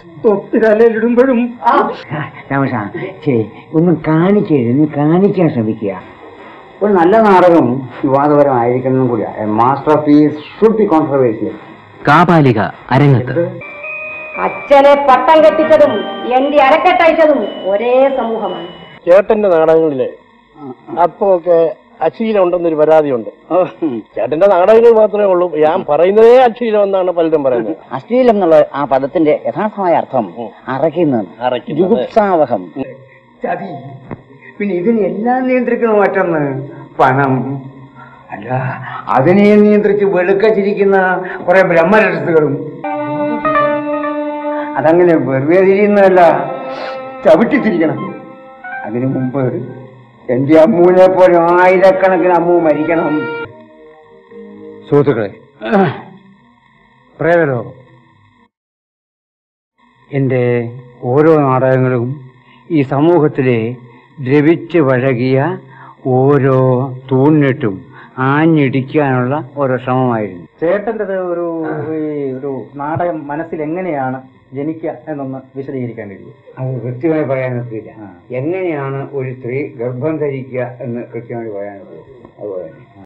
തൊപ്പി തലയിലിടുമ്പോഴും രാമകൃഷ്ണ ചേ ഒന്ന് കാണിക്കരുത് നീ കാണിക്കാൻ ശ്രമിക്കുക ഒരു നല്ല നാടകം വിവാദപരമായിരിക്കണം കൂടിയാ master of piece should be controversial Kapalika അരങ്ങത്ത് അച്ഛനെ പട്ടം കെട്ടിച്ചതും എന്റെ അരക്കെട്ടയച്ചതും ഒരേ സമൂഹമാണ് ചേട്ടന്റെ നാടകങ്ങളില് അപ്പൊ ഒക്കെ അശ്ലീലം ഉണ്ടെന്നൊരു പരാതിയുണ്ട് ചേട്ടന്റെ നാടകങ്ങൾ മാത്രമേ ഉള്ളൂ ഞാൻ പറയുന്നതേ അശ്ലീലം എന്നാണ് പലരും പറയുന്നത് അശ്ലീലം എന്നുള്ള ആ പദത്തിന്റെ യഥാർത്ഥമായ അർത്ഥം അറയ്ക്കുന്നത് അറയ്ക്കുന്നത്. ജുഗുപ്സാവഹം ചതി പിന്നെ ഇതിനെ എല്ലാം നിയന്ത്രിക്കുന്ന മറ്റൊന്ന് പണം അല്ല അതിനെ നിയന്ത്രിച്ച് വെളുക്കച്ചിരിക്കുന്ന കുറെ ബ്രഹ്മരക്ഷസുകളും അതങ്ങനെ വെറുതെ തിരിയുന്നതല്ല ചവിട്ടിത്തിരിക്കണം അതിനു മുമ്പ് എന്റെ അമ്മൂനെ പോലെ ആയിരക്കണക്കിന് അമ്മു മരിക്കണം സുഹൃത്തുക്കളെ പ്രേതലോകം എൻ്റെ ഓരോ നാടകങ്ങളും ഈ സമൂഹത്തിലെ ദ്രവിച്ച് വഴകിയ ഓരോ തൂണിട്ടും ആഞ്ഞിടിക്കാനുള്ള ഓരോ ശ്രമമായിരുന്നു ചേട്ടൻ്റെത് ഒരു ഈ ഒരു നാടകം മനസ്സിൽ എങ്ങനെയാണ് ജനിക്കുക എന്നൊന്ന് വിശദീകരിക്കാൻ കഴിയും അത് കൃത്യമായി പറയാൻ പറ്റില്ല എങ്ങനെയാണ് ഒരു സ്ത്രീ ഗർഭം ധരിക്കുക എന്ന് കൃത്യമായി പറയാൻ പറ്റില്ല അതുപോലെ തന്നെ